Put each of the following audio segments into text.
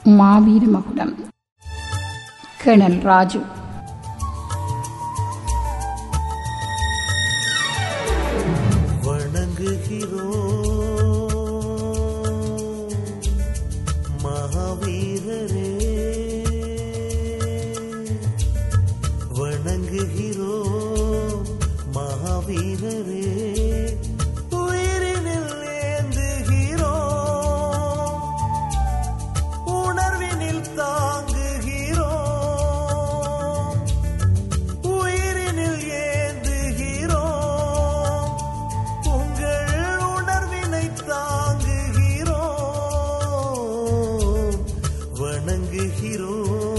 மாவீர மகுடம் கேணல் ராஜு வணங்குகிறோம் மகாவீரரே வணங்குகிறோம் மகாவீரரே உயிரினில் ஏந்துகிறோம் உணர்வினில் தாங்குகிறோம் உயிரினில் ஏந்துகிறோம் உங்கள் உணர்வினை தாங்குகிறோம் வணங்குகிறோம்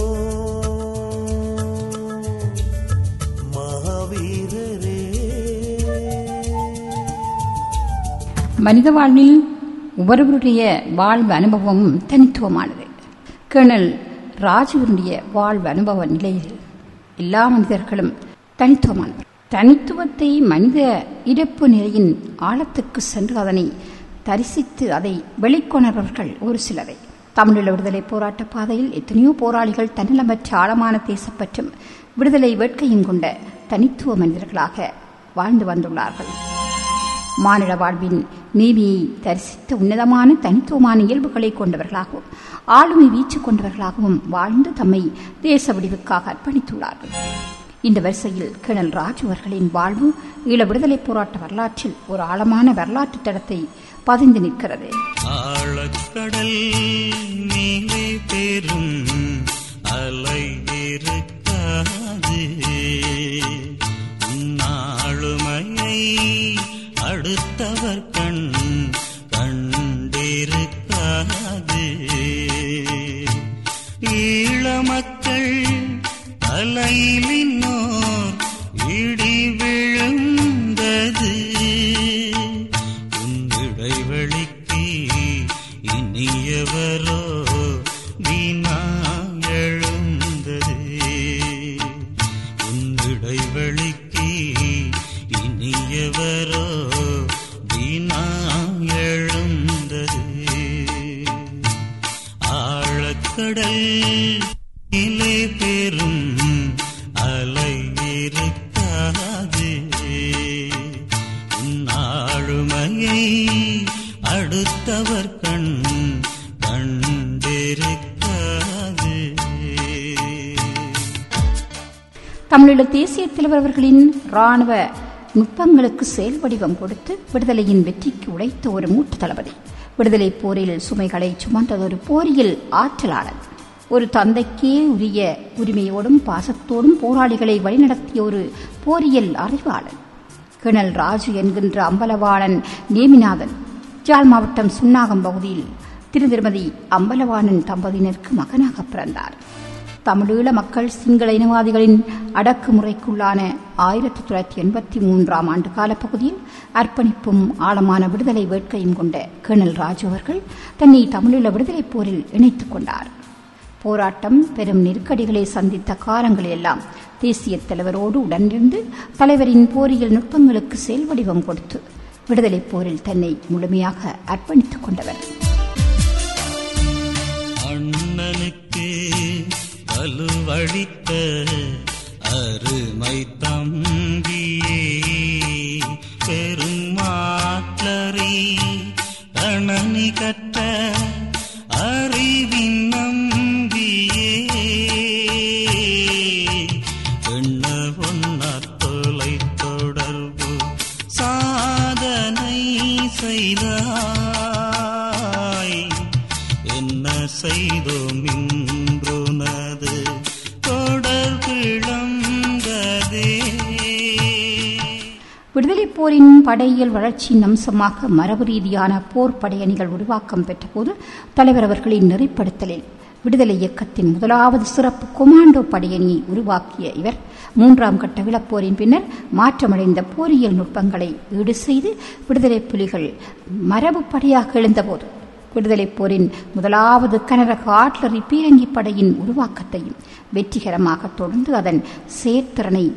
மகாவீரரே மனித வாழ்வில் ஒவ்வொருவருடைய வாழ்வு அனுபவமும் தனித்துவமானது கேணல் ராஜுவனுடைய வாழ்வு அனுபவ நிலையில் எல்லா மனிதர்களும் தனித்துவமானவர் தனித்துவத்தை மனித இறப்பு நிலையின் ஆழத்துக்கு சென்று அதனை தரிசித்து அதை வெளிக்கொணர்வர்கள் ஒரு சிலரை தமிழீழ விடுதலை போராட்ட பாதையில் எத்தனையோ போராளிகள் தன்னலமற்ற ஆழமான தேசப்பற்றும் விடுதலை வேட்கையும் கொண்ட தனித்துவ மனிதர்களாக வாழ்ந்து வந்துள்ளார்கள் மானிட வாழ்வின் நீதியை தரிசித்த உன்னதமான தனித்துவமான இயல்புகளை கொண்டவர்களாகவும் ஆளுமை வீச்சு கொண்டவர்களாகவும் வாழ்ந்து தம்மை தேச விடிவுக்காக அர்ப்பணித்துள்ளார்கள் இந்த வரிசையில் கிணல் ராஜு அவர்களின் வாழ்வு ஈழ விடுதலை போராட்ட வரலாற்றில் ஒரு ஆழமான வரலாற்று தடத்தை பதிந்து நிற்கிறது ஆழக்கடல் மேலே பெரும் அலை இருக்காது உன்னாளுமையை அடுத்தவர் கண் கண்டிருக்காது ஈழமக்கள் தலையில் இன்னோர் இடி விழுந்தது உன் இடைவெளிக்கு இனியவரோ வீணா எழுந்தது உன் இடைவெளிக்கு இனியவரோ வீணா எழுந்தது ஆழக்கடல் இலே பெரும் அலை இருக்காது உன் ஆளுமையை அடுத்தவர் கண் கண்டிருக்காது தமிழீழ தேசிய தலைவர் அவர்களின் ராணுவ நுட்பங்களுக்கு செயல் வடிவம் கொடுத்து விடுதலையின் வெற்றிக்கு உழைத்த ஒரு மூட்டு தளபதி விடுதலை போரில் சுமைகளை சுமந்ததொரு போரியல் ஆற்றலாளன் ஒரு தந்தைக்கே உரிய உரிமையோடும் பாசத்தோடும் போராளிகளை வழிநடத்திய ஒரு போரியல் அறிவாளன் கிணல் ராஜு என்கின்ற அம்பலவாணன் நேமிநாதன் ஜாழ் மாவட்டம் சுன்னாகம் பகுதியில் திரு திருமதி அம்பலவாணன் தம்பதியினருக்கு மகனாக பிறந்தார் தமிழீழ மக்கள் சிங்கள இனவாதிகளின் அடக்குமுறைக்குள்ளான ஆயிரத்தி தொள்ளாயிரத்தி எண்பத்தி மூன்றாம் ஆண்டு காலப்பகுதியில் அர்ப்பணிப்பும் ஆழமான விடுதலை வேட்கையும் கொண்ட கேணல் ராஜு அவர்கள் தன்னை தமிழீழ விடுதலைப் போரில் இணைத்துக் கொண்டார் போராட்டம் பெரும் நெருக்கடிகளை சந்தித்த காலங்களிலெல்லாம் தேசிய தலைவரோடு உடனிருந்து தலைவரின் போரியல் நுட்பங்களுக்கு செயல் வடிவம் கொடுத்து விடுதலைப் போரில் தன்னை முழுமையாக அர்ப்பணித்துக் கொண்டவர் அண்ணனுக்கு வலுவழித்த அருமை தம்பியே பெருமாற்றறி கணனி கற்ற அறிவின் நம்பியே எண்ண ஒன்னார் தொலை தொடர்பு சாதனை செய்தாய் என்ன செய்தோம் இன்றுனது தொடர் விளங்கதே விடுதலைப் போரின் படையியல் வளர்ச்சியின் அம்சமாக மரபு ரீதியான போர் படையணிகள் உருவாக்கம் பெற்றபோது தலைவர் அவர்களின் நெறிப்படுத்தலில் விடுதலை இயக்கத்தின் முதலாவது சிறப்பு கொமாண்டோ படையணியை உருவாக்கிய இவர் மூன்றாம் கட்ட விளப்போரின் பின்னர் மாற்றமடைந்த போரியல் நுட்பங்களை ஈடு செய்து விடுதலை புலிகள் மரபு படையாக எழுந்தபோது விடுதலைப் போரின் முதலாவது கனரக ஆட்லரி பீரங்கி படையின் உருவாக்கத்தையும் வெற்றிகரமாக தொடர்ந்து அதன் செயற்திறனை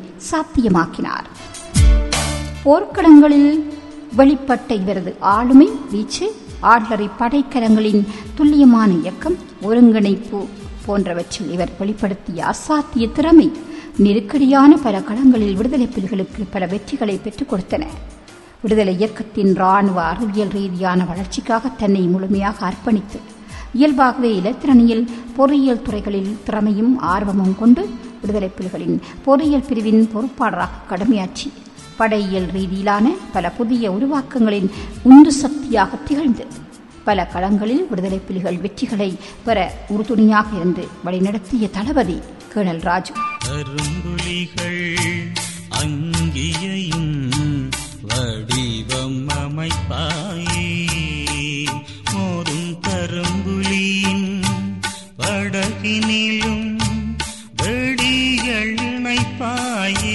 சாத்தியமாக்கினார் போர்க்களங்களில் வெளிப்பட்ட இவரது ஆளுமை வீச்சு ஆட்லரி படைக்கலங்களின் துல்லியமான இயக்கம் ஒருங்கிணைப்பு போன்றவற்றில் இவர் வெளிப்படுத்திய அசாத்திய திறமை நெருக்கடியான பல களங்களில் விடுதலை புலிகளுக்கு பல வெற்றிகளை பெற்றுக் கொடுத்தன விடுதலை இயக்கத்தின் ராணுவ அறிவியல் ரீதியான வளர்ச்சிக்காக தன்னை முழுமையாக அர்ப்பணித்து இயல்பாகவே இலத்திரனியல் பொறியியல் துறைகளில் திறமையும் ஆர்வமும் கொண்டு விடுதலை புலிகளின் பொறியியல் பிரிவின் பொறுப்பாளராக கடமையாற்றி படையியல் ரீதியிலான பல புதிய உருவாக்கங்களின் உந்து சக்தியாக திகழ்ந்து பல களங்களில் விடுதலை புலிகள் வெற்றிகளை பெற உறுதுணையாக இருந்து வழிநடத்திய தளபதி கேணல் ராஜு கரும்புலிகள் அங்கியையும் வடிவம் அமைப்பாயே மோதும் கரும்புலியின் படகினிலும் வெடிகள் இணைப்பாயே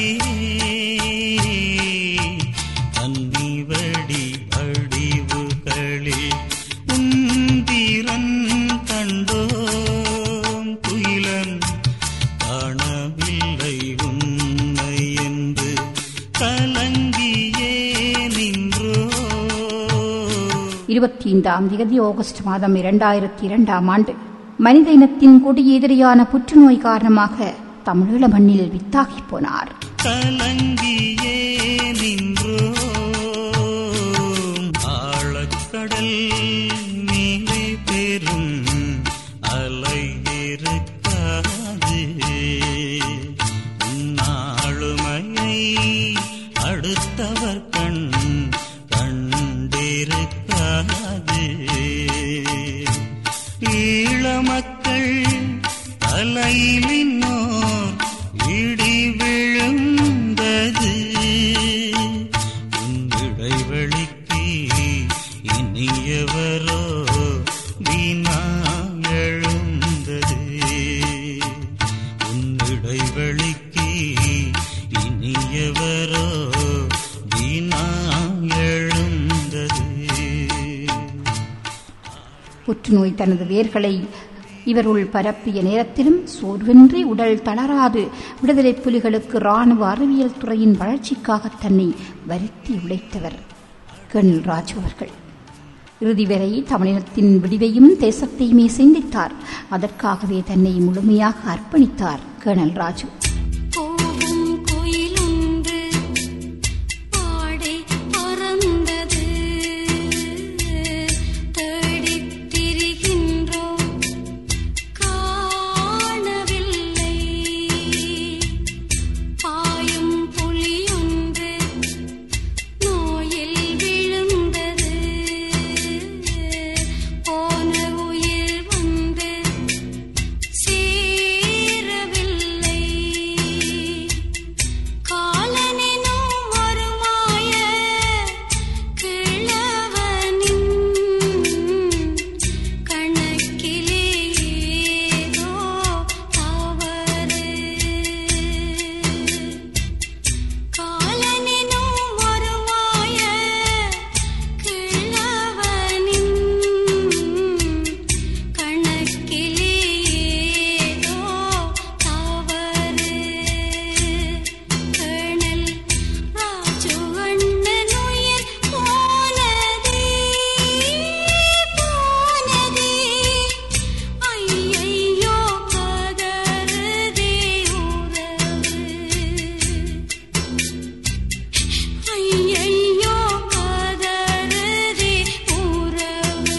அன்னி வெடி அடிவுகளில் உந்திரன் கண்டோம் குயிலன் காணவில்லை உன்னை என்று கலங்கியே நின்றோ இருபத்தி ஐந்தாம் தேதி ஆகஸ்ட் மாதம் இரண்டாயிரத்தி இரண்டாம் ஆண்டு மனித இனத்தின் கொடிய எதிரியான புற்றுநோய் காரணமாக தமிழீழ மண்ணில் வித்தாகி போனார் கலங்கியே நின்றோ ஆழக்கடல் மேலே பெரும் அலை இருக்காது நாளுமையை அடுத்தவர் கண் கண்டிருக்காது ஈழமக்கள் தலையில் இன்னோர் இடி விழுந்தது உன் இடைவெளிக்கு இனியவரோ வீணா எழுந்தது உன் இடைவெளிக்கு இனியவரோ வீணா எழுந்தது புற்றுநோய் தனது வேர்களை இவருள் பரப்பிய நேரத்திலும் சோர்வின்றி உடல் தளராது விடுதலை புலிகளுக்கு ராணுவ அறிவியல் துறையின் வளர்ச்சிக்காக தன்னை வருத்தி உழைத்தவர் கர்னல் ராஜு அவர்கள் இறுதி வரை தமிழினத்தின் விடிவையும் தேசத்தையுமே சிந்தித்தார் அதற்காகவே தன்னை முழுமையாக அர்ப்பணித்தார் கர்னல் ராஜு போகும் குயிலொன்று பாடை பறந்தது தேடித் திரிகின்றோம் காணவில்லை பாயும் புலியொன்று நோயில் விழுந்தது போன உயிர் வந்து சேரவில்லை காலனினும் வருமாய கிழவனின் கணக்கிலே ஏதோ தவறு காலனினும் வருமாய கிழவனின் கணக்கிலே ஏதோ தவறு கணல் ராஜு அண்ணன் உயிர் போனதே போனதே ஐயையோ கதறுதே உறவு ஐயையோ கதறுதே உறவு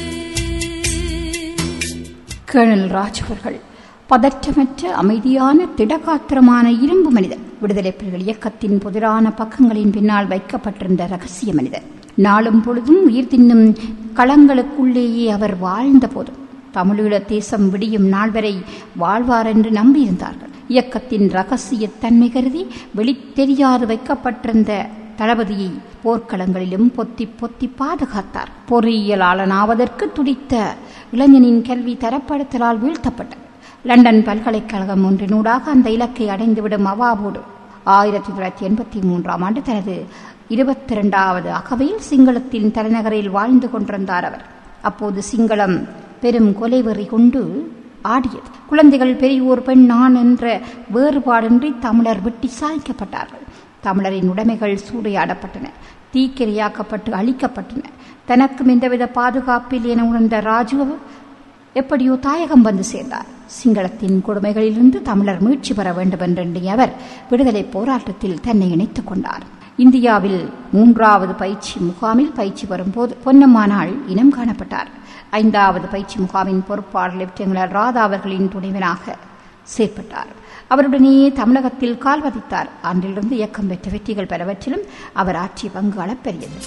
கேர்னல் ராஜ் அவர்கள் பதற்றமற்ற அமைதியான திடகாத்திரமான இரும்பு மனிதன் விடுதலை புலிகள் இயக்கத்தின் புதிரான பக்கங்களின் பின்னால் வைக்கப்பட்டிருந்த ரகசிய மனிதன் நாளும் பொழுதும் உயிர் தின்னும் களங்களுக்குள்ளேயே அவர் வாழ்ந்த போதும் தமிழீழ தேசம் விடியும் நாள் வரை வாழ்வார் என்று நம்பியிருந்தார்கள் இயக்கத்தின் ரகசிய தன்மை கருதி வெளித்தெரியாது வைக்கப்பட்டிருந்த தளபதியை போர்க்களங்களிலும் பொத்தி பொத்தி பாதுகாத்தார் பொறியியலாளனாவதற்கு துடித்த இளைஞனின் கல்வி தரப்படுத்தலால் வீழ்த்தப்பட்டார் லண்டன் பல்கலைக்கழகம் ஒன்றினூடாக அந்த இலக்கை அடைந்துவிடும் அவாவோடு ஆயிரத்தி தொள்ளாயிரத்தி எண்பத்தி மூன்றாம் ஆண்டு தனது இருபத்தி இரண்டாவது அகவையில் சிங்களத்தின் தலைநகரில் வாழ்ந்து கொண்டிருந்தார் அவர் அப்போது சிங்களம் பெரும் கொலைவெறி கொண்டு ஆடியது குழந்தைகள் பெரியோர் பெண் நான் என்ற வேறுபாடின்றி தமிழர் வெட்டி சாய்க்கப்பட்டார்கள் தமிழரின் உடைமைகள் சூறையாடப்பட்டன தீக்கிரையாக்கப்பட்டு அழிக்கப்பட்டன தனக்கும் எந்தவித பாதுகாப்பில் என உணர்ந்த ராஜு எப்படியோ தாயகம் வந்து சேர்ந்தார் சிங்களத்தின் கொடுமைகளிலிருந்து தமிழர் மீட்சி பெற வேண்டும் என்றெண்ணிய அவர் விடுதலை போராட்டத்தில் தன்னை இணைத்துக் கொண்டார் இந்தியாவில் மூன்றாவது பயிற்சி முகாமில் பயிற்சி வரும்போது பொன்னம்மானாள் இனம் காணப்பட்டார் ஐந்தாவது பயிற்சி முகாமின் பொறுப்பாளர் லெப்டினல் ராதா அவர்களின் துணைவனாக செயற்பட்டார் அவருடனே தமிழகத்தில் கால் பதித்தார் அன்றிலிருந்து இயக்கம் பெற்ற வெற்றிகள் பலவற்றிலும் அவர் ஆற்றிய பங்கு அளப்பெரியது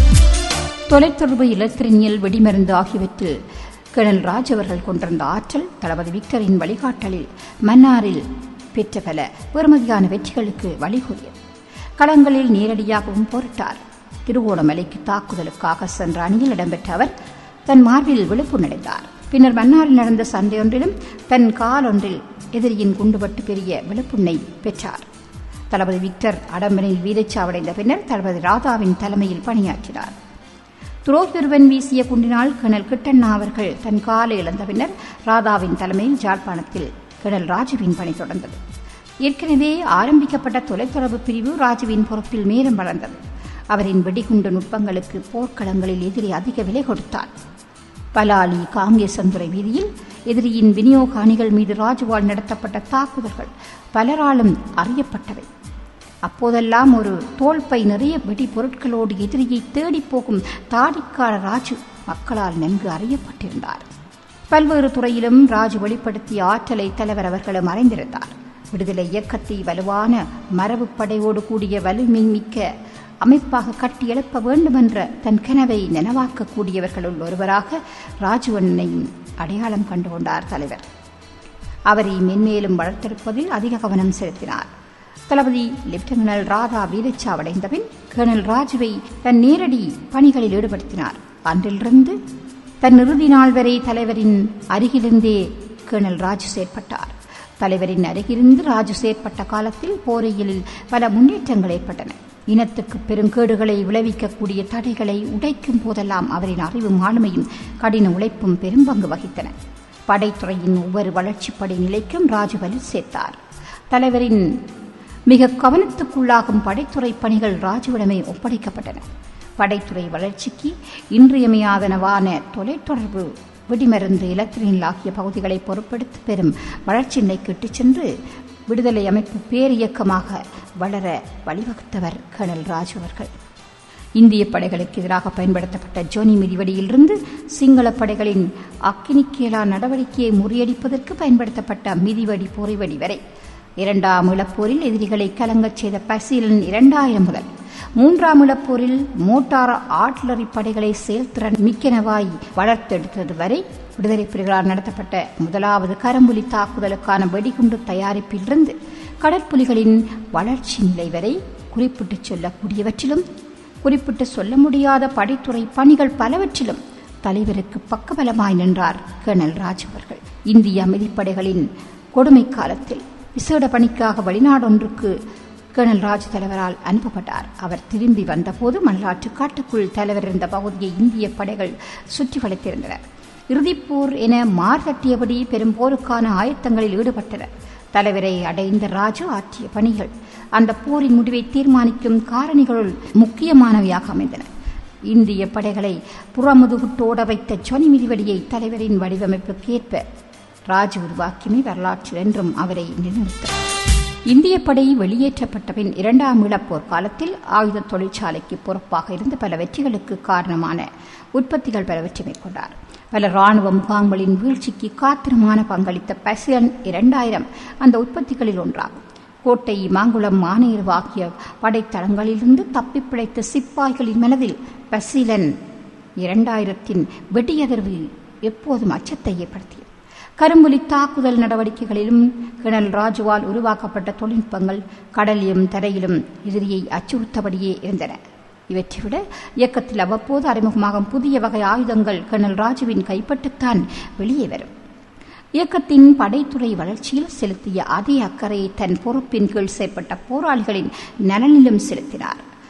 தொலைத்தொடர்பு இலத்திரனியல் வெடிமருந்து ஆகியவற்றில் கர்னல் ராஜ் அவர்கள் கொண்டிருந்த ஆற்றல் தளபதி விக்டரின் வழிகாட்டலில் மன்னாரில் பெற்ற பல பெருமதியான வெற்றிகளுக்கு வழிகூறியது களங்களில் நேரடியாகவும் போரிட்டார் திருவோணமலைக்கு தாக்குதலுக்காக சென்ற அணியில் இடம்பெற்ற அவர் தன் மார்பில் விழுப்பு நடைந்தார் பின்னர் மன்னாரில் நடந்த சண்டையொன்றிலும் தன் காலொன்றில் எதிரியின் குண்டுபட்டு பெரிய விழுப்புண்ணை பெற்றார் தளபதி விக்டர் அடம்பனில் வீரச்சாவடைந்த பின்னர் தளபதி ராதாவின் தலைமையில் பணியாற்றினார் துரோகிருவன் வீசிய குண்டினால் கிணல் கிட்டண்ணா அவர்கள் தன் காலை இழந்த பின்னர் ராதாவின் தலைமையில் ஜாழ்ப்பாணத்தில் கிணல் ராஜுவின் பணி தொடர்ந்தது ஏற்கனவே ஆரம்பிக்கப்பட்ட தொலைத்தொடர்பு பிரிவு ராஜுவின் பொறுப்பில் மேலும் வளர்ந்தது அவரின் வெடிகுண்டு நுட்பங்களுக்கு போர்க்களங்களில் எதிரி அதிக விலை கொடுத்தார் பலாலி காங்கேசந்துறை வீதியில் எதிரியின் விநியோக அணிகள் மீது ராஜுவால் நடத்தப்பட்ட தாக்குதல்கள் பலராலும் அறியப்பட்டவை அப்போதெல்லாம் ஒரு தோல்பை நிறைய வெடி பொருட்களோடு எதிரியை தேடிப் போகும் தாடிக்கார ராஜு மக்களால் நன்கு அறியப்பட்டிருந்தார் பல்வேறு துறையிலும் ராஜு வெளிப்படுத்திய ஆற்றலை தலைவர் அவர்களும் அறிந்திருந்தார் விடுதலை இயக்கத்தை வலுவான மரபு படையோடு கூடிய வலிமை மிக்க அமைப்பாக கட்டியெழுப்ப வேண்டுமென்ற தன் கனவை நனவாக்கக்கூடியவர்களுள் ஒருவராக ராஜுவனையும் அடையாளம் கண்டு கொண்டார் தலைவர் அவரை மென்மேலும் வளர்த்தெடுப்பதில் அதிக கவனம் செலுத்தினார் தளபதி லெப்டினல் ராதா வீரச்சாவடைந்த பின் கர்னல் ராஜுவை தன் நேரடி பணிகளில் ஈடுபடுத்தினார் அன்றிலிருந்து தன் இறுதி நாள் வரை தலைவரின் அருகிலிருந்தே கர்னல் ராஜு செயற்பட்டார் தலைவரின் அருகிலிருந்து ராஜு செயற்பட்ட காலத்தில் போரையில் பல முன்னேற்றங்கள் ஏற்பட்டன இனத்துக்கு பெருங்கேடுகளை விளைவிக்கக்கூடிய தடைகளை உடைக்கும் போதெல்லாம் அவரின் அறிவும் ஆளுமையும் கடின உழைப்பும் பெரும்பங்கு வகித்தன படைத்துறையின் ஒவ்வொரு வளர்ச்சிப்படை நிலைக்கும் ராஜு வலு சேர்த்தார் தலைவரின் மிக கவனத்துக்குள்ளாகும் படைத்துறை பணிகள் ராஜுவிடமே ஒப்படைக்கப்பட்டன படைத்துறை வளர்ச்சிக்கு இன்றியமையாதனவான தொலைத்தொடர்பு வெடிமருந்து இலத்திரனில் ஆகிய பகுதிகளை பொறுப்பெடுத்து பெறும் வளர்ச்சி நிலைக்கு இட்டுச் சென்று விடுதலை அமைப்பு பேரியக்கமாக வளர வழிவகுத்தவர் கர்னல் ராஜு அவர்கள் இந்திய படைகளுக்கு எதிராக பயன்படுத்தப்பட்ட ஜோனி மிதிவடியிலிருந்து சிங்கள படைகளின் அக்கினிக்கேலா நடவடிக்கையை முறியடிப்பதற்கு பயன்படுத்தப்பட்ட மிதிவடி பொறிவடி வரை இரண்டாம் இளப்போரில் எதிரிகளை கலங்கச் செய்த பசீலன் இரண்டாயிரம் முதல் மூன்றாம் இளப்போரில் மோட்டார் ஆட்லரி படைகளை செயல்திறன் மிக்கனவாய் வளர்த்தெடுத்தது வரை விடுதலை புலிகளால் நடத்தப்பட்ட முதலாவது கரம்புலி தாக்குதலுக்கான வெடிகுண்டு தயாரிப்பிலிருந்து கடற்புலிகளின் வளர்ச்சி நிலை வரை குறிப்பிட்டுச் சொல்லக்கூடியவற்றிலும் குறிப்பிட்டு சொல்ல முடியாத படைத்துறை பணிகள் பலவற்றிலும் தலைவருக்கு பக்கபலமாய் நின்றார் கர்னல் ராஜ் அவர்கள் இந்திய அமைதிப்படைகளின் கொடுமை காலத்தில் விசேட பணிக்காக வெளிநாடொன்றுக்கு கர்னல் ராஜ் தலைவரால் அனுப்பப்பட்டார் அவர் திரும்பி வந்தபோது மணலாற்று காட்டுக்குள் தலைவர் இருந்த பகுதியை இந்திய படைகள் சுற்றி வளைத்திருந்தனர் இறுதிப்போர் என மார்தட்டியபடி பெரும் போருக்கான ஆயத்தங்களில் ஈடுபட்டனர் தலைவரை அடைந்த ராஜு ஆற்றிய பணிகள் அந்த போரின் முடிவை தீர்மானிக்கும் காரணிகளுள் முக்கியமானவையாக அமைந்தன இந்திய படைகளை புறமுதுகுட்டோட வைத்த ஜொனி மிதிவடியை தலைவரின் வடிவமைப்புக்கேற்ப ராஜு உருவாக்கியமை வரலாற்றில் என்றும் அவரை நிலைநிறுத்தார் இந்திய படை வெளியேற்றப்பட்ட பின் இரண்டாம் இளப்போர் காலத்தில் ஆயுத தொழிற்சாலைக்கு பொறுப்பாக இருந்த பல வெற்றிகளுக்கு காரணமான உற்பத்திகள் பலவற்றை மேற்கொண்டார் பல ராணுவ முகாம்களின் வீழ்ச்சிக்கு காத்திரமான பங்களித்த பசிலன் இரண்டாயிரம் அந்த உற்பத்திகளில் ஒன்றாகும் கோட்டை மாங்குளம் மானேறு ஆகிய படைத்தளங்களிலிருந்து தப்பி பிழைத்த சிப்பாய்களின் மனதில் பசிலன் இரண்டாயிரத்தின் வெடியதர்வு எப்போதும் அச்சத்தை ஏற்படுத்தியது கரும்புலி தாக்குதல் நடவடிக்கைகளிலும் கிணல் ராஜுவால் உருவாக்கப்பட்ட தொழில்நுட்பங்கள் கடலிலும் தரையிலும் எதிரியை அச்சுறுத்தபடியே இருந்தன இவற்றை விட இயக்கத்தில் அவ்வப்போது அறிமுகமாகும் புதிய வகை ஆயுதங்கள் கர்னல் ராஜுவின் கைப்பட்டுத்தான் வெளியே வரும் இயக்கத்தின் படைத்துறை வளர்ச்சியில் செலுத்திய அதே அக்கறையை தன் பொறுப்பின் கீழ் செயற்பட்ட போராளிகளின் நலனிலும் செலுத்தினார்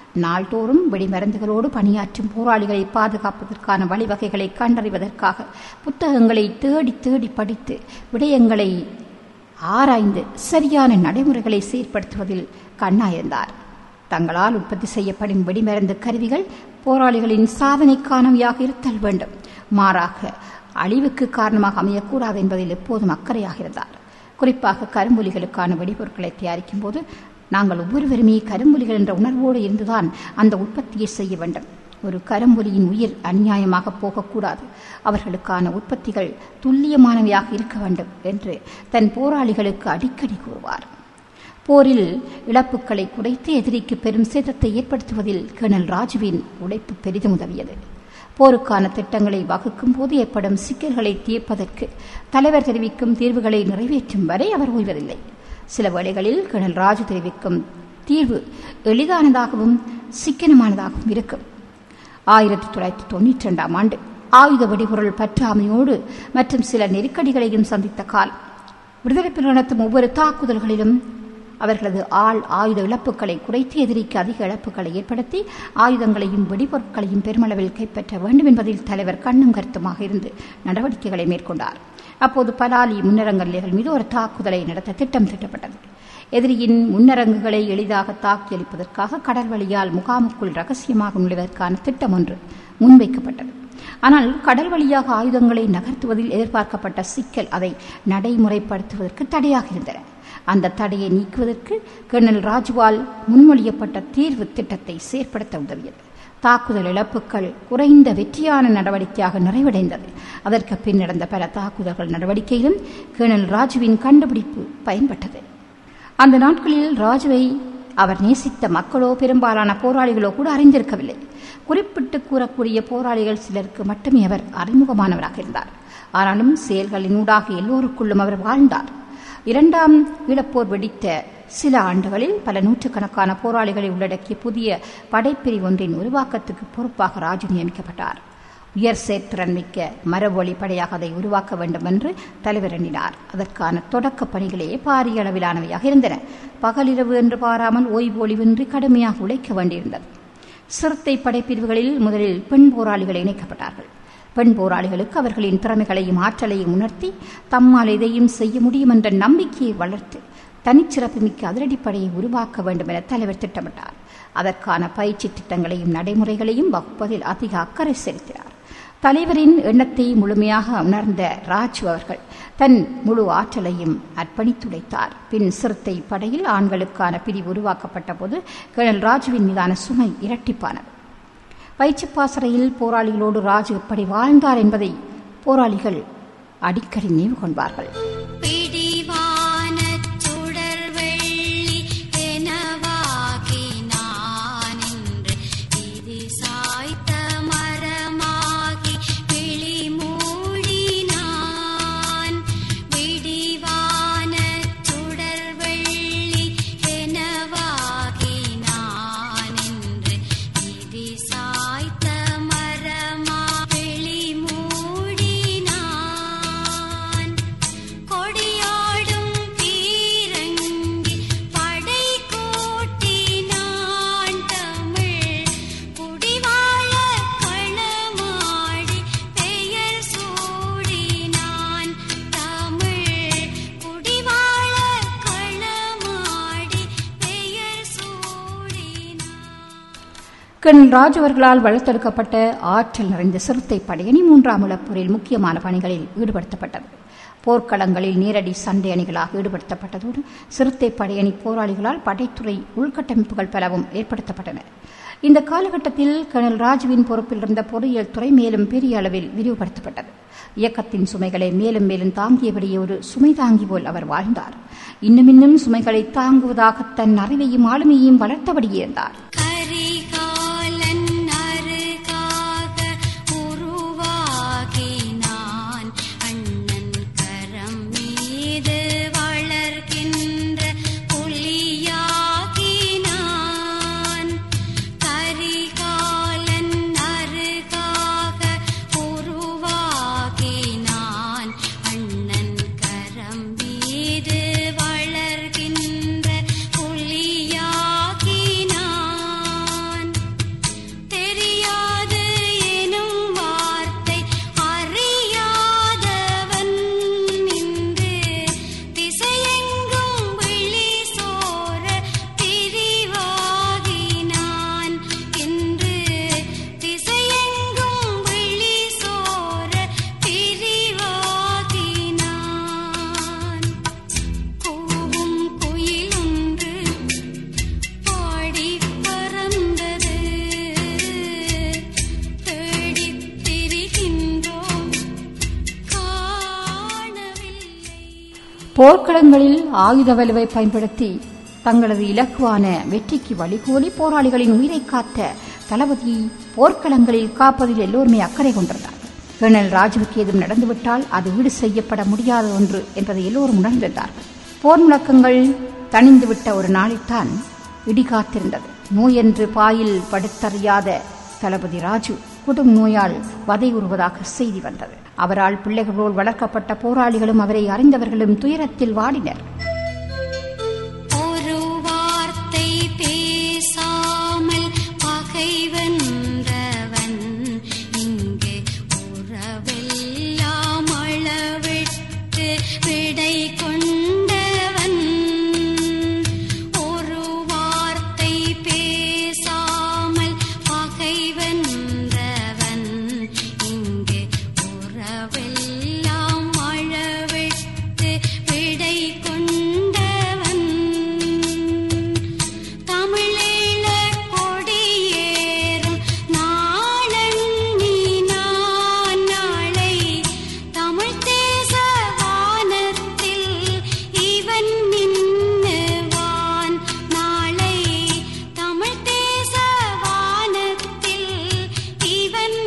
நாள்தோறும் வெடிமருந்துகளோடு பணியாற்றும் போராளிகளை பாதுகாப்பதற்கான வழிவகைகளை கண்டறிவதற்காக புத்தகங்களை தேடி தேடி படித்து விடயங்களை ஆராய்ந்து சரியான நடைமுறைகளை செயற்படுத்துவதில் கண்ணாயிருந்தார் தங்களால் உற்பத்தி செய்யப்படும் வெடிமருந்து கருவிகள் போராளிகளின் சாதனைக்கானவையாக இருத்தல் வேண்டும் மாறாக அழிவுக்கு காரணமாக அமையக்கூடாது என்பதில் எப்போதும் அக்கறையாக இருந்தார் குறிப்பாக கரும்புலிகளுக்கான வெடிபொருட்களை தயாரிக்கும் போது நாங்கள் ஒவ்வொருவருமே கரும்புலிகள் என்ற உணர்வோடு இருந்துதான் அந்த உற்பத்தியை செய்ய வேண்டும் ஒரு கரும்புலியின் உயிர் அநியாயமாக போகக்கூடாது அவர்களுக்கான உற்பத்திகள் துல்லியமானவையாக இருக்க வேண்டும் என்று தன் போராளிகளுக்கு அடிக்கடி கூறுவார் போரில் இழப்புகளை குறைத்து எதிரிக்கு பெரும் சேதத்தை ஏற்படுத்துவதில் கர்னல் ராஜுவின் உழைப்பு பெரிதும் உதவியது போருக்கான திட்டங்களை வகுக்கும் போது ஏற்படும் சிக்கல்களை தீர்ப்பதற்கு தலைவர் தெரிவிக்கும் தீர்வுகளை நிறைவேற்றும் வரை அவர் ஓய்வதில்லை சில வேளைகளில் கர்னல் ராஜு தெரிவிக்கும் தீர்வு எளிதானதாகவும் சிக்கனமானதாகவும் இருக்கும் ஆயிரத்தி தொள்ளாயிரத்தி தொண்ணூற்றி ரெண்டாம் ஆண்டு ஆயுத வெடிபொருள் பற்றாமையோடு மற்றும் சில நெருக்கடிகளையும் சந்தித்த காலம் விடுதலை புலிகள் நடத்தும் ஒவ்வொரு தாக்குதல்களிலும் அவர்களது ஆள் ஆயுத இழப்புகளை குறைத்து எதிரிக்கு அதிக இழப்புகளை ஏற்படுத்தி ஆயுதங்களையும் வெடிபொருட்களையும் பெருமளவில் கைப்பற்ற வேண்டும் என்பதில் தலைவர் கண்ணும் கருத்துமாக இருந்து நடவடிக்கைகளை மேற்கொண்டார் அப்போது பலாலி முன்னரங்க நிலைகள் மீது ஒரு தாக்குதலை நடத்த திட்டம் திட்டப்பட்டது எதிரியின் முன்னரங்குகளை எளிதாக தாக்கி அளிப்பதற்காக கடல் வழியால் முகாமுக்குள் ரகசியமாக நுழைவதற்கான திட்டம் ஒன்று முன்வைக்கப்பட்டது ஆனால் கடல் வழியாக ஆயுதங்களை நகர்த்துவதில் எதிர்பார்க்கப்பட்ட சிக்கல் அதை நடைமுறைப்படுத்துவதற்கு தடையாக இருந்தன அந்த தடையை நீக்குவதற்கு கர்னல் ராஜுவால் முன்மொழியப்பட்ட தீர்வு திட்டத்தை செயற்படுத்த உதவியது தாக்குதல் இழப்புகள் குறைந்த வெற்றியான நடவடிக்கையாக நிறைவடைந்தது அதற்கு பின் நடந்த பல தாக்குதல்கள் நடவடிக்கையிலும் கர்னல் ராஜுவின் கண்டுபிடிப்பு பயன்பட்டது அந்த நாட்களில் ராஜுவை அவர் நேசித்த மக்களோ பெரும்பாலான போராளிகளோ கூட அறிந்திருக்கவில்லை குறிப்பிட்டு கூறக்கூடிய போராளிகள் சிலருக்கு மட்டுமே அவர் அறிமுகமானவராக இருந்தார் ஆனாலும் செயல்களினூடாக எல்லோருக்குள்ளும் அவர் வாழ்ந்தார் இரண்டாம் ஈழப்போர் வெடித்த சில ஆண்டுகளில் பல நூற்றுக்கணக்கான போராளிகளை உள்ளடக்கிய புதிய படைப்பிரிவு ஒன்றின் உருவாக்கத்துக்கு பொறுப்பாக ராஜு நியமிக்கப்பட்டார் உயர் செயற்திறன் மிக்க மரபொழி படையாக அதை உருவாக்க வேண்டும் என்று தலைவர் எண்ணினார் அதற்கான தொடக்க பணிகளே பாரிய அளவிலானவையாக இருந்தன பகலிரவு என்று பாராமல் ஓய்வு ஒளிவின்றி கடுமையாக உழைக்க வேண்டியிருந்தது சிறுத்தை படைப்பிரிவுகளில் முதலில் பெண் போராளிகள் இணைக்கப்பட்டார்கள் பெண் போராளிகளுக்கு அவர்களின் திறமைகளையும் ஆற்றலையும் உணர்த்தி தம்மால் எதையும் செய்ய முடியும் என்ற நம்பிக்கையை வளர்த்து தனிச்சிறப்புமிக்க அதிரடிப்படையை உருவாக்க வேண்டும் என தலைவர் திட்டமிட்டார் அதற்கான பயிற்சி திட்டங்களையும் நடைமுறைகளையும் வகுப்பதில் அதிக அக்கறை செலுத்தினார் தலைவரின் எண்ணத்தை முழுமையாக உணர்ந்த ராஜ் அவர்கள் தன் முழு ஆற்றலையும் அர்ப்பணித்துடைத்தார் பின் சிறுத்தை படையில் ஆண்களுக்கான பிரிவு உருவாக்கப்பட்ட போது கர்னல் ராஜுவின் மீதான சுமை இரட்டிப்பானது பயிற்சிப்பாசறையில் போராளிகளோடு ராஜு எப்படி வாழ்ந்தார் என்பதை போராளிகள் அடிக்கடி நினைவு கொள்வார்கள் பிடிவானச் சுடர்வெள்ளி எனவாகி நான் இன்று விதி சாய்த்த மரமாகி விழி மூடினான் விடிவானச் சுடர்வெள்ளி எனவாகி நான் இன்று விதி சாய்த்த மரமா விழி மூடினான் கொடியாடும் பீரங்கி படை கூட்டினான் தமிழ் குடிவாழ களமாடி பெயர் சூடினான் தமிழ் குடிவாழ களமாடி பெயர் சூடினான் கர்னல் ராஜ் அவர்களால் வளர்த்தெடுக்கப்பட்ட ஆற்றல் நிறைந்த சிறுத்தை படையணி மூன்றாம் இழப்போரில் முக்கியமான பணிகளில் ஈடுபடுத்தப்பட்டது போர்க்களங்களில் நேரடி சண்டை அணிகளாக ஈடுபடுத்தப்பட்டதோடு சிறுத்தை படையணி போராளிகளால் படைத்துறை உள்கட்டமைப்புகள் பலவும் ஏற்படுத்தப்பட்டன இந்த காலகட்டத்தில் கர்னல் ராஜுவின் பொறுப்பில் இருந்த பொறியியல் துறை மேலும் பெரிய அளவில் விரிவுபடுத்தப்பட்டது இயக்கத்தின் சுமைகளை மேலும் மேலும் தாங்கியபடியே ஒரு சுமை தாங்கி போல் அவர் வாழ்ந்தார் இன்னும் இன்னும் சுமைகளை தாங்குவதாக தன் அறிவையும் ஆளுமையையும் வளர்த்தபடியே இருந்தார் கரிகாலன் அருகாக உருவாகினான் அண்ணன் கரம் மீது வளர்கின்ற புலியாகினான் கரிகாலன் அருகாக உருவாகினான் அண்ணன் கரம் மீது வளர்கின்ற புலியாகினான் போர்க்களங்களில் ஆயுத வலுவை பயன்படுத்தி தங்களது இலக்குவான வெற்றிக்கு வழிகோலி போராளிகளின் உயிரை காத்த தளபதி போர்க்களங்களில் காப்பதில் எல்லோருமே அக்கறை கொண்டிருந்தார்கள் கேர்னல் ராஜுவுக்கு ஏதும் நடந்துவிட்டால் அது ஈடு செய்யப்பட முடியாத ஒன்று என்பதை எல்லோரும் உணர்ந்திருந்தார்கள் போர் முழக்கங்கள் தணிந்துவிட்ட ஒரு நாளில்தான் இடி காத்திருந்தது நோயென்று பாயில் படுத்தறியாத தளபதி ராஜு குடும் நோயால் வதையுறுவதாக செய்தி வந்தது அவரால் பிள்ளைகளோடு வளர்க்கப்பட்ட போராளிகளும் அவரை அறிந்தவர்களும் துயரத்தில் வாடினர் ஒரு வார்த்தை பேசாமல் பகை வென்றவன் இங்கே உறவெல்லாம் அளவிட்டு விடை கொண்டவன் ஒரு வார்த்தை பேசாமல் பகை வென்றவன் இங்கே உறவெல்லாம் அளவிட்டு விடை கொண்டவன் தமிழீழ கொடியேறும் நாளெண்ணி நான் நாளை தமிழ் தேச வானத்தில் இவன் மின்னுவான் நாளை தமிழ் தேச வானத்தில் இவன்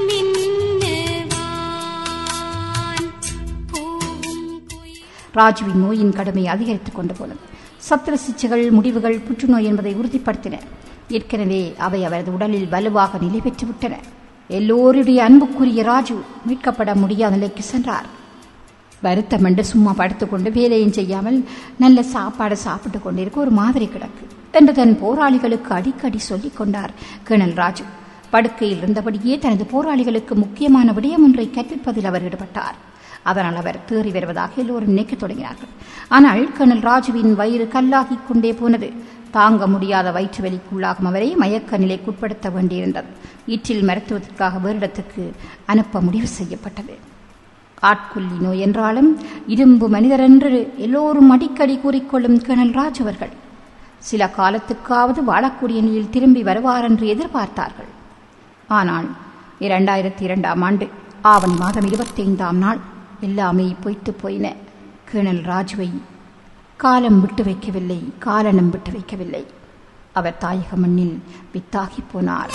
மின்னுவான் பூவும் குயில் ராஜுவின் நோயின் கடுமை அதிகரித்துக் கொண்டு போனது சத்திர சிகிச்சைகள் முடிவுகள் புற்றுநோய் என்பதை உறுதிப்படுத்தின ஏற்கனவே அவை அவரது உடலில் வலுவாக நிலை பெற்று விட்டன எல்லோருடைய அன்புக்குரிய ராஜு மீட்கப்பட முடியாத நிலைக்கு சென்றார் வருத்தம் என்று சும்மா படுத்துக்கொண்டு வேலையும் செய்யாமல் நல்ல சாப்பாடு சாப்பிட்டு கொண்டிருக்க ஒரு மாதிரி கிடக்கு என்று தன் போராளிகளுக்கு அடிக்கடி சொல்லிக் கொண்டார் கேர்னல் ராஜு படுக்கையில் இருந்தபடியே தனது போராளிகளுக்கு முக்கியமான விடயம் ஒன்றை கற்பிப்பதில் அவர் ஈடுபட்டார் அதனால் அவர் தேறி வருவதாக எல்லோரும் நினைக்கத் தொடங்கினார்கள் ஆனால் கர்னல் ராஜுவின் வயிறு கல்லாகிக் கொண்டே போனது தாங்க முடியாத வயிற்று வலிக்குள்ளாகும் அவரை மயக்க நிலைக்குட்படுத்த வேண்டியிருந்தது ஈற்றில் மருத்துவத்திற்காக வேறிடத்துக்கு அனுப்ப முடிவு செய்யப்பட்டது ஆட்கொல்லி நோய் என்றாலும் இரும்பு மனிதர் என்று எல்லோரும் அடிக்கடி கூறிக்கொள்ளும் கர்னல் ராஜ் அவர்கள் சில காலத்துக்காவது வாழக்கூடிய நிலையில் திரும்பி வருவார் என்று எதிர்பார்த்தார்கள் ஆனால் இரண்டாயிரத்தி இரண்டாம் ஆண்டு ஆவணி மாதம் இருபத்தைந்தாம் நாள் எல்லாமே பொய்த்து போயின கேர்னல் ராஜுவை காலம் விட்டு வைக்கவில்லை காலனம் விட்டு வைக்கவில்லை அவர் தாயக மண்ணில் வித்தாகி போனார்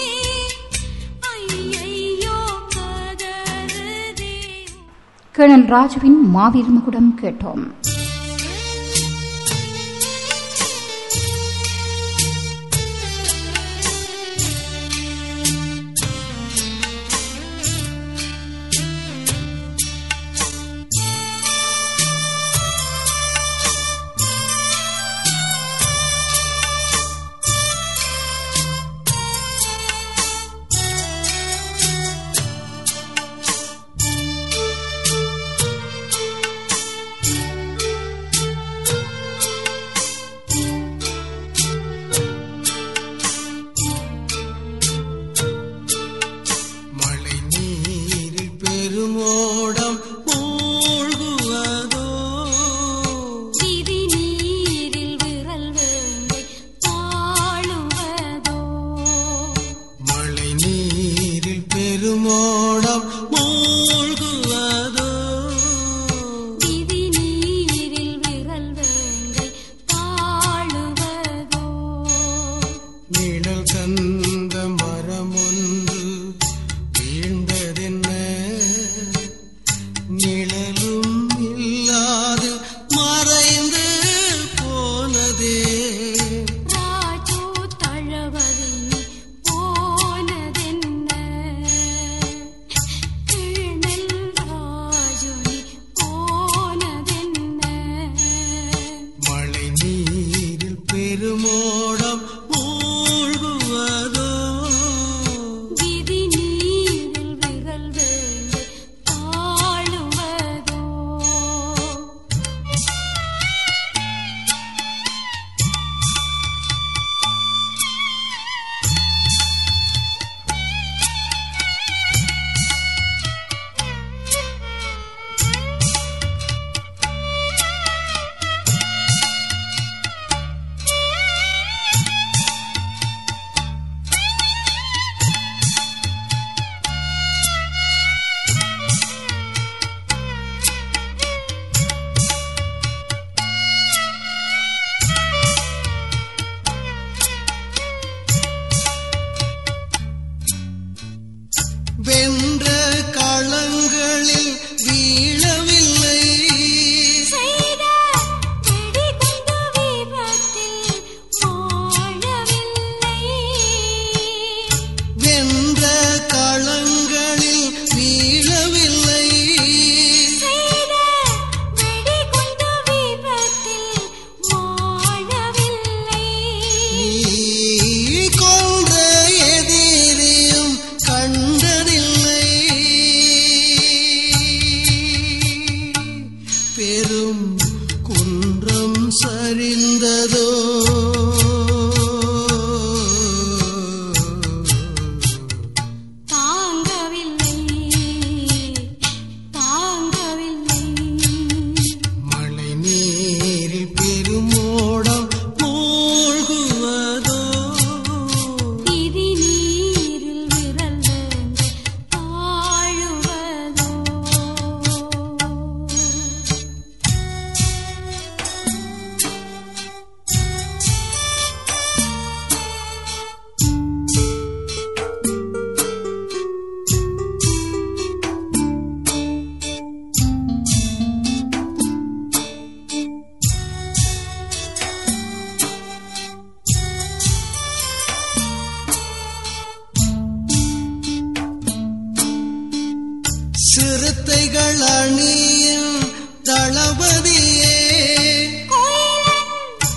ஐயையோ கதறுதே கேர்னல் ராஜுவின் மாவீர் மகுடம் கேட்டோம் குன்றம் சரிந்ததோ தாங்கவில்லை தாங்கவில்லை மழை நீரில் பெருமோடம் மூழ்குவதோ நிதி நீரில் விரல் வேந்து தாழுவதோ சிறுத்தைகள் அணியின் தளபதியே கோயிலன்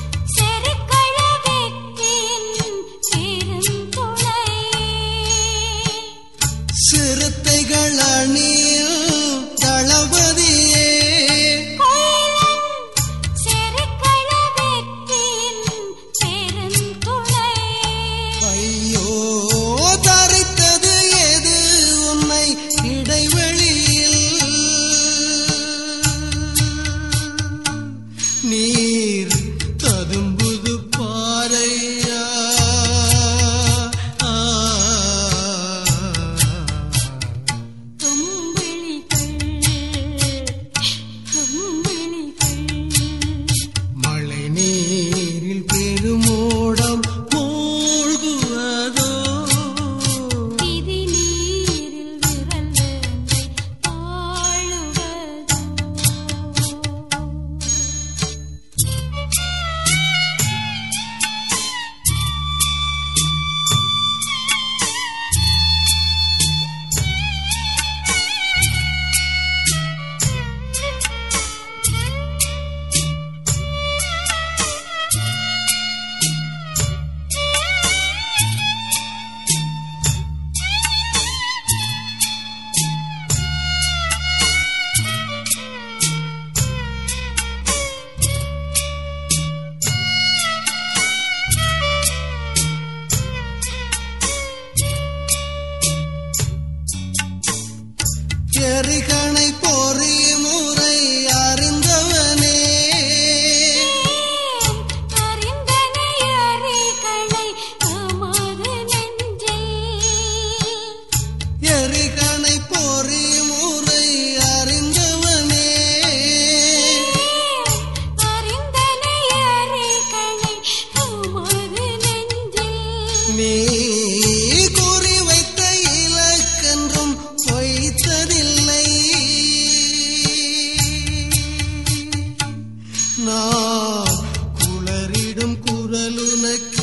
செருக்களவெற்றின் பெருந்துளை சிறுத்தைகள் அணியில் தளபதியே கோயிலன் செருக்களவெற்றின் பெருந்துளை ஐயோ தரித்தது எது உன்னை இடைவெளியில் நீர் ததும்புது பாறையா ஆ. தும்பிளிகள் தும்பிளிகள் மழை நீரில் பெருமோடம் மூழ்குவதோ நிதி நீரில் விரல் வேந்து தாழுவதோ எரிகணை பொறி முறை அறிந்தவனே அறிந்தனை அறிகளை தமது நெஞ்சில் எரிகணை பொறி முறை அறிந்தவனே அறிந்தனை அறிகளை தமது நெஞ்சில் நீ குறி வைத்த இலக்கென்றும் பொய்த்ததில்லை நான் குளறிடும் குரலுனக்கு